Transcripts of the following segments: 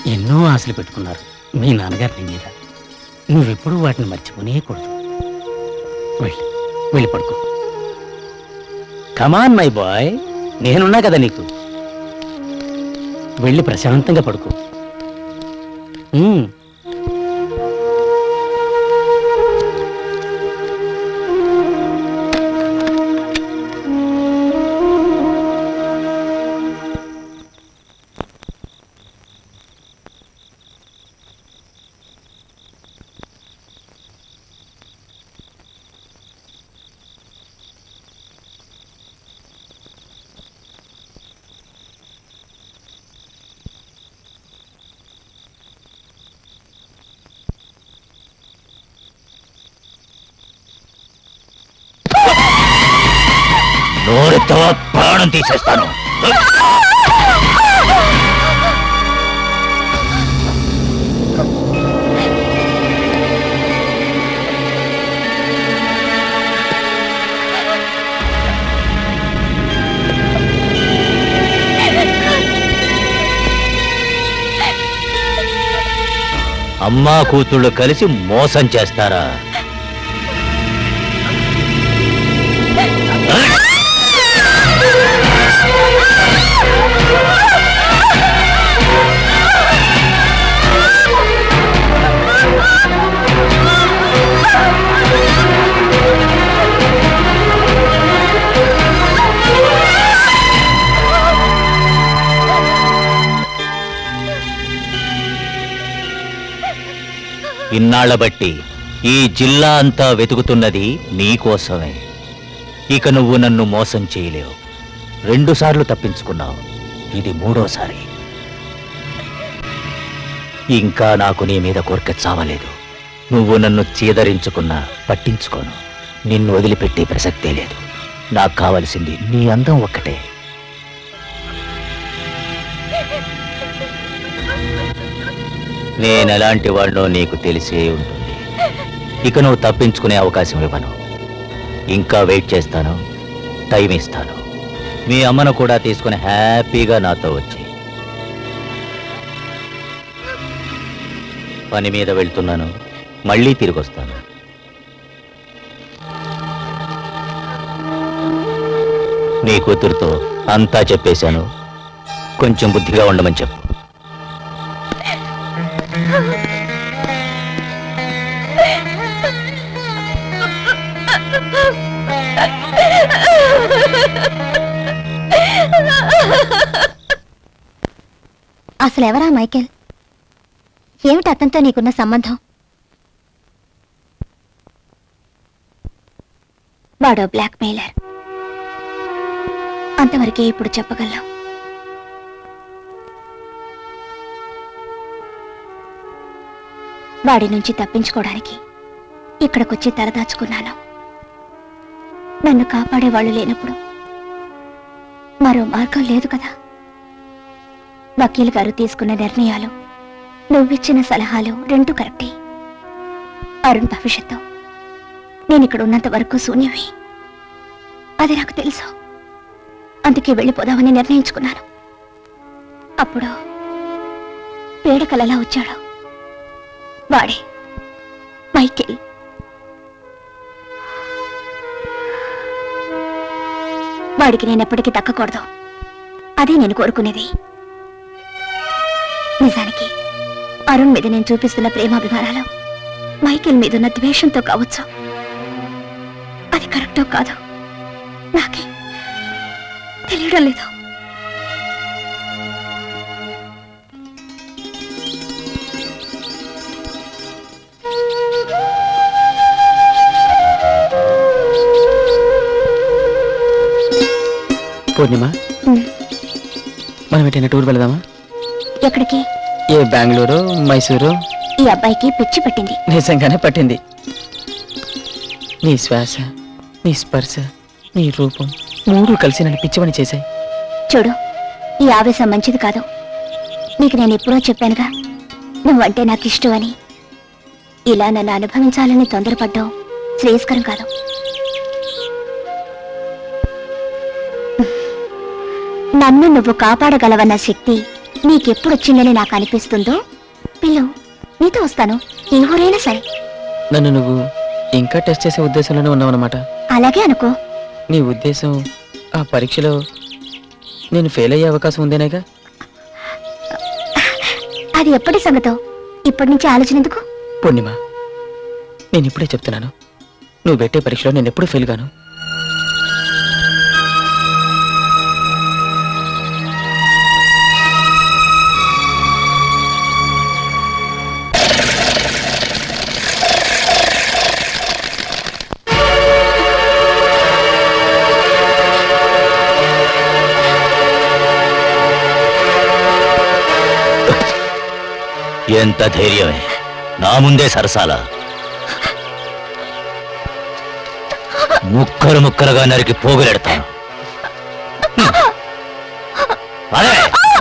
ఎన్నో ఆశలు పెట్టుకున్నారు మీ నాన్నగారు నీ మీద నువ్వెప్పుడూ వాటిని మర్చిపోనేకూడదు వెళ్ళి వెళ్ళి పడుకో కమాన్ మై బాయ్ నేనున్నా కదా నీకు వెళ్ళి ప్రశాంతంగా పడుకో ఉమ్. నోరుతో ప్రాణం తీసేస్తాను అమ్మా కూతుళ్ళు కలిసి మోసం చేస్తారా ఇన్నాళ్ల బట్టి ఈ జిల్లా అంతా వెతుకుతున్నది నీకోసమే ఇక నువ్వు నన్ను మోసం చేయలేవు రెండుసార్లు తప్పించుకున్నావు ఇది మూడోసారి ఇంకా నాకు నీ మీద కోరిక చావలేదు నువ్వు నన్ను చీదరించుకున్నా పట్టించుకోను నిన్ను వదిలిపెట్టే ప్రసక్తే లేదు నాకు కావలసింది నీ అందం ఒక్కటే నేనెలాంటి వాడినో నీకు తెలిసే ఉంటుంది ఇక నువ్వు తప్పించుకునే అవకాశం ఇవ్వను ఇంకా వెయిట్ చేస్తాను టైం ఇస్తాను మీ అమ్మను కూడా తీసుకుని హ్యాపీగా నాతో వచ్చి పని మీద వెళ్తున్నాను మళ్ళీ తిరిగి వస్తాను నీ కూతురుతో అంతా చెప్పేశాను కొంచెం బుద్ధిగా ఉండమని చెప్పు అసలు ఎవరా మైకేల్ ఏమిటి అతనితో నీకున్న సంబంధం వాడో బ్లాక్ మెయిలర్ అంతవరకే ఇప్పుడు చెప్పగలం వాడి నుంచి తప్పించుకోవడానికి ఇక్కడికొచ్చి తలదాచుకున్నాను నన్ను కాపాడేవాళ్ళు లేనప్పుడు మరో మార్గం లేదు కదా వకీల్ గారు తీసుకున్న నిర్ణయాలు నువ్విచ్చిన సలహాలు రెండు కరెక్టే అరుణ్ భవిష్యత్తు నేను ఇక్కడ ఉన్నంత వరకు శూన్యమే అది నాకు తెలుసు అందుకే వెళ్ళిపోదామని నిర్ణయించుకున్నాను అప్పుడు పేడకలలా వచ్చాడు వాడే మైకేల్ వాడికి నేను ఎప్పటికీ దక్కకూడదు అదే నేను కోరుకునేది నిజానికి అరుణ్ మీద నేను చూపిస్తున్న ప్రేమాభిమానాలు మైకేల్ మీదున్న ద్వేషంతో కావచ్చు అది కరెక్టో కాదు నాకే తెలియడం లేదు పూర్ణిమ ఉమ్, మనం ఎటైనా టూర్ వెళదామా ఎక్కడికి ఏ బెంగళూరు మైసూరు ఈ అబ్బాయికి పిచ్చి పట్టింది నిజంగానే పట్టింది నీ శ్వాస నీ స్పర్శ నీ రూపం మూడు కలిసి నన్ను పిచ్చివని చేశాయి చూడు ఈ ఆవేశం మంచిది కాదు నీకు నేను ఎప్పుడో చెప్పానుగా నువ్వంటే నాకు ఇష్టం అని ఇలా నన్ను అనుభవించాలని తొందరపడ్డం శ్రేయస్కరం కాదు నన్ను నువ్వు కాపాడగలవన్న శక్తి నీకెప్పుడు వచ్చిందని నాకు అనిపిస్తుందో పిల్లు నీతో వస్తాను ఏ ఊరైనా సరే నన్ను నువ్వు ఇంకా టెస్ట్ చేసే ఉద్దేశంలోనే ఉన్నావన్నమాట అలాగే అనుకో నీ ఉద్దేశం ఆ పరీక్షలో నేను ఫెయిల్ అయ్యే అవకాశం ఉందేనేగా అది ఎప్పటి సంగతో ఇప్పటి నుంచి ఆలోచన ఎందుకు పూర్ణిమ నేను ఇప్పుడే చెప్తున్నాను నువ్వు పెట్టే పరీక్షలో నేను ఎప్పుడు ఫెయిల్ గాను ఎంత ధైర్యమే నా ముందే సరసాల ముక్కలు ముక్కలుగా నరికి పోగులెడతాను హ్మ్. అదే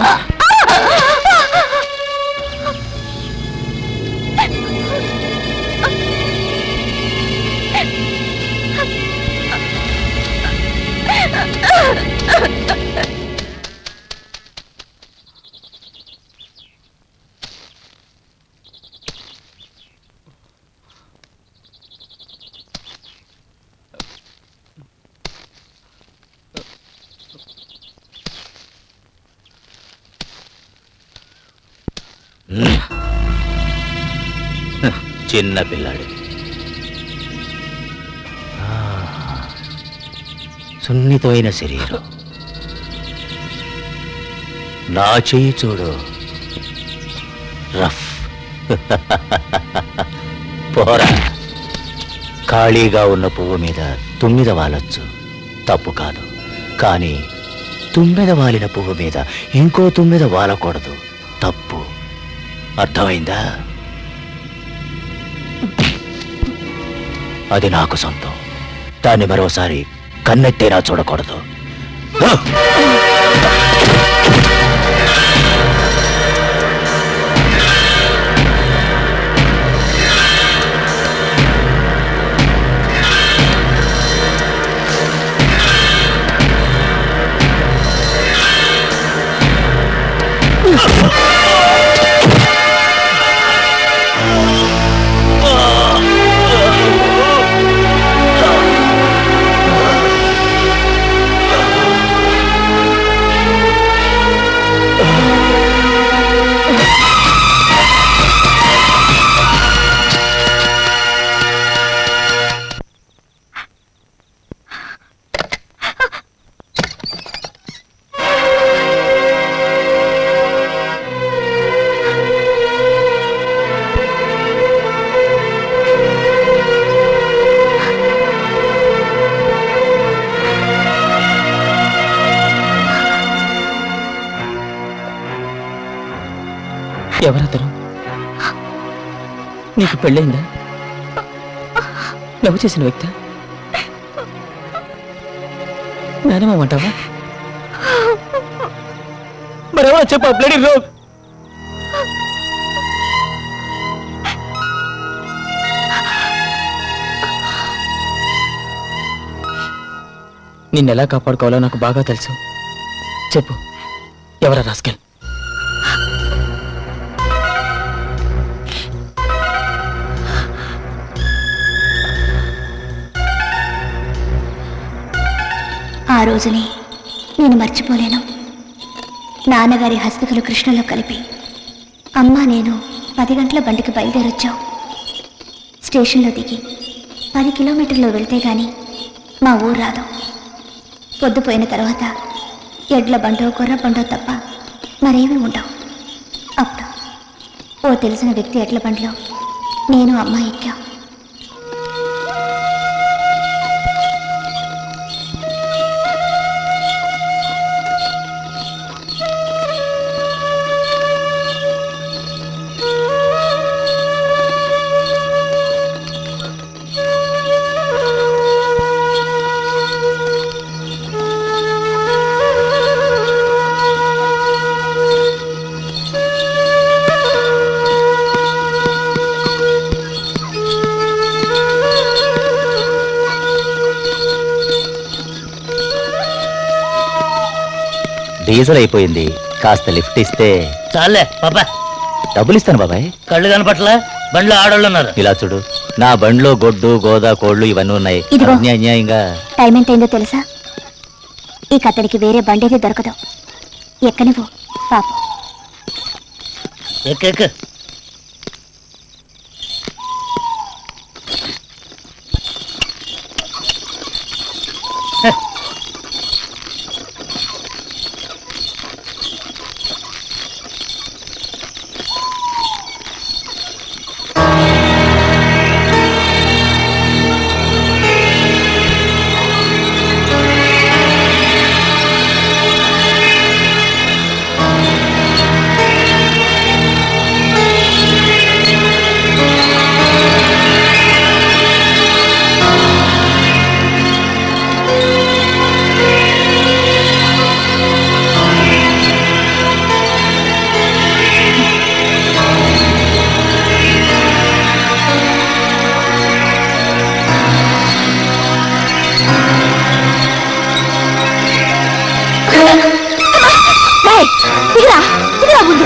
చిన్న పిల్లాడు ఆ, సున్నితమైన శరీరం నా చెయ్యి చూడు రఫ్ పోరా ఖాళీగా ఉన్న పువ్వు మీద తుమ్మిద వాలొచ్చు తప్పు కాదు కానీ తుమ్మెద వాలిన పువ్వు మీద ఇంకో తుమ్మెద వాలకూడదు తప్పు అర్థమైందా అది నాకు సొంతం దాన్ని మరోసారి కన్నెత్తేనా చూడకూడదు హ! ఎవరతను నీకు పెళ్ళైందా లవ్ చేసిన వ్యక్తి మేనమామంటావా మరెవరో చెప్పు బ్లడీ రోగ్ నిన్నెలా కాపాడుకోవాలో నాకు బాగా తెలుసు చెప్పు ఎవరా రాస్కెల్ ఆ రోజుని నేను మర్చిపోలేను నాన్నగారి హస్తకులు కృష్ణలో కలిపి అమ్మ నేను పది గంటల బండికి బయలుదేరొచ్చాం స్టేషన్లో దిగి పది కిలోమీటర్లు వెళ్తే గాని మా ఊరు రాదు పొద్దుపోయిన తర్వాత ఎడ్ల బండో గొర్ర బండో తప్ప మరేమీ ఉండవు అప్పుడు ఓ తెలిసిన వ్యక్తి ఎడ్ల బండిలో నేను అమ్మ ఎక్కాం డీజిల్ అయిపోయింది కాస్త లిఫ్ట్ ఇస్తే చాలే పాపా డబ్బులు ఇస్తాను బాబాయ్ కళ్ళు కనపట్ల బండ్లో ఆడోళ్ళు ఉన్నారు ఇలా చూడు నా బండిలో గొడ్డు గోదా కోళ్ళు ఇవన్నీ ఉన్నాయి ఇదిగో. అన్య- అన్యాయంగా టైం ఎంతైందో తెలుసా ఇక అతడికి వేరే బండేది దొరకదు ఎక్కనివ్వు పాపం ఎక్క ఎక్క రేయ్, దిగురా దిగురా ముందు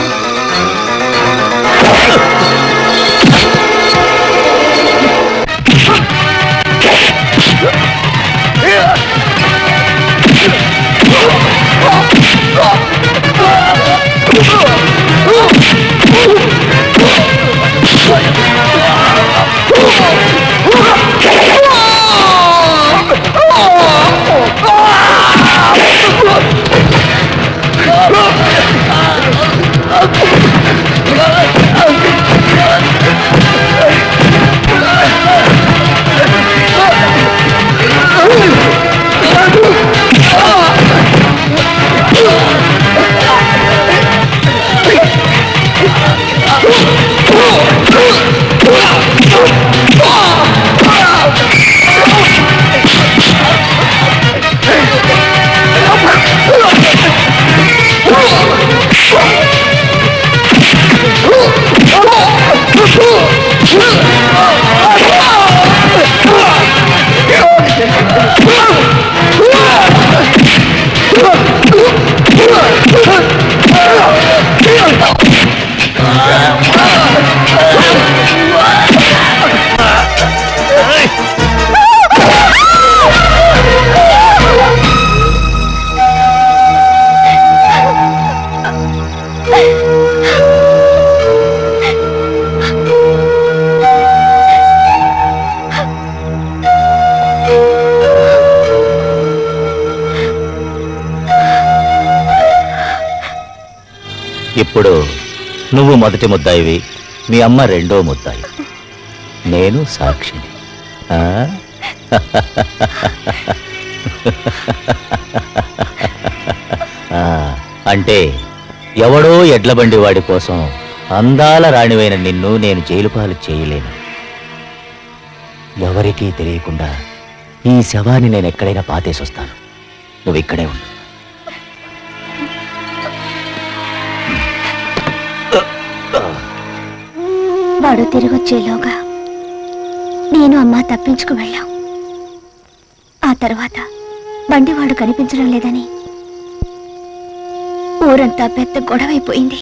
ఇప్పుడు నువ్వు మొదటి ముద్దాయివి మీ అమ్మ రెండో ముద్దాయి నేను సాక్షిని ఆ? ఆ, అంటే ఎవడో ఎడ్లబండి వాడి కోసం అందాల రాణివైన నిన్ను నేను జైలు పాలు చేయలేను ఎవరికీ తెలియకుండా ఈ శవాన్ని నేను ఎక్కడైనా పాతేసొస్తాను నువ్వు ఇక్కడే ఉండు వాడు తిరిగొచ్చేలోగా నేను అమ్మ తప్పించుకు వెళ్ళాం ఆ తర్వాత బండివాడు కనిపించడం లేదని ఊరంతా పెద్ద గొడవైపోయింది